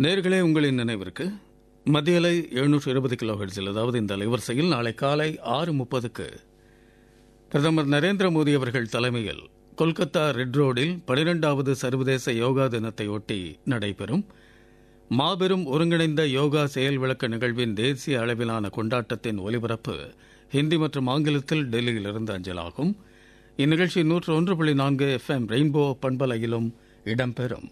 நேர்களே உங்களின் நினைவிற்கு மத்தியலை எழுநூற்று இருபது கிலோ ஹெர்ட்ஸில் அதாவது இந்த அலைவரிசையில் நாளை காலை ஆறு முப்பதுக்கு பிரதமர் நரேந்திர மோடி அவர்கள் தலைமையில் கொல்கத்தா ரெட் ரோடில் பனிரெண்டாவது சர்வதேச யோகா தினத்தை ஒட்டி நடைபெறும் மாபெரும் ஒருங்கிணைந்த யோகா செயல் விளக்க நிகழ்வின் தேசிய அளவிலான கொண்டாட்டத்தின் ஒலிபரப்பு ஹிந்தி மற்றும் ஆங்கிலத்தில் டெல்லியிலிருந்து அஞ்சலாகும் இந்நிகழ்ச்சி நூற்று ஒன்று புள்ளி நான்கு எஃப்எம் ரெயின்போ பண்பலையிலும் இடம்பெறும்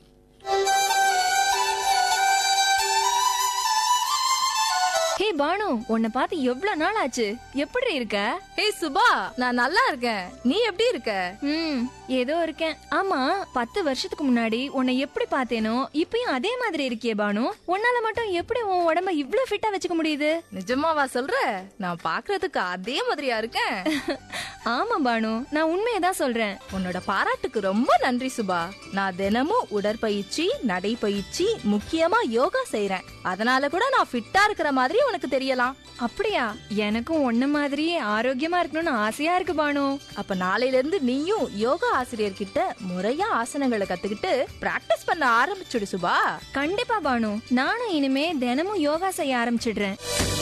ஹே பானு உன்னை பார்த்து எவ்வளவு நாள் ஆச்சு எப்படி இருக்க ஏய் சுபா நான் நல்லா இருக்கேன் நீ எப்படி இருக்க ம் ஏதோ இருக்கேன் ஆமா பத்து வருஷத்துக்கு முன்னாடி உன்னை எப்படி பார்த்தேனோ இப்பயும் அதே மாதிரி இருக்கியே பானு உன்னால மட்டும் எப்படி உன் உடம்ப இவ்ளோ ஃபிட்டா வச்சுக்க முடியுது நிஜமாவா சொல்ற நான் பாக்குறதுக்கு அதே மாதிரியா இருக்கேன் ஆமா பானு நான் உண்மையை தான் சொல்றேன் உன்னோட பாராட்டுக்கு ரொம்ப நன்றி சுபா நான் தினமும் உடற்பயிற்சி நடைப்பயிற்சி முக்கியமா யோகா செய்றேன் அதனால கூட நான் ஃபிட்டா இருக்கிற மாதிரி உனக்கு தெரியலாம் அப்படியா எனக்கும் உன்ன மாதிரியே ஆரோக்கியமா இருக்கணும்னு ஆசையா இருக்கு பானு அப்ப நாளையில இருந்து நீயும் யோகா ஆசிரியர் கிட்ட முறையா ஆசனங்களை கத்துக்கிட்டு பிராக்டிஸ் பண்ண ஆரம்பிச்சுடு சுபா கண்டிப்பா பானு நானும் இனிமே தினமும் யோகா செய்ய ஆரம்பிச்சிடுறேன்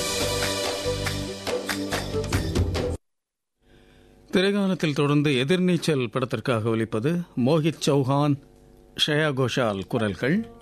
திரைகாலத்தில் தொடர்ந்து எதிர்நீச்சல் படத்திற்காக ஒலிப்பது மோஹித் சௌஹான் ஷயா கோஷால் குரல்கள்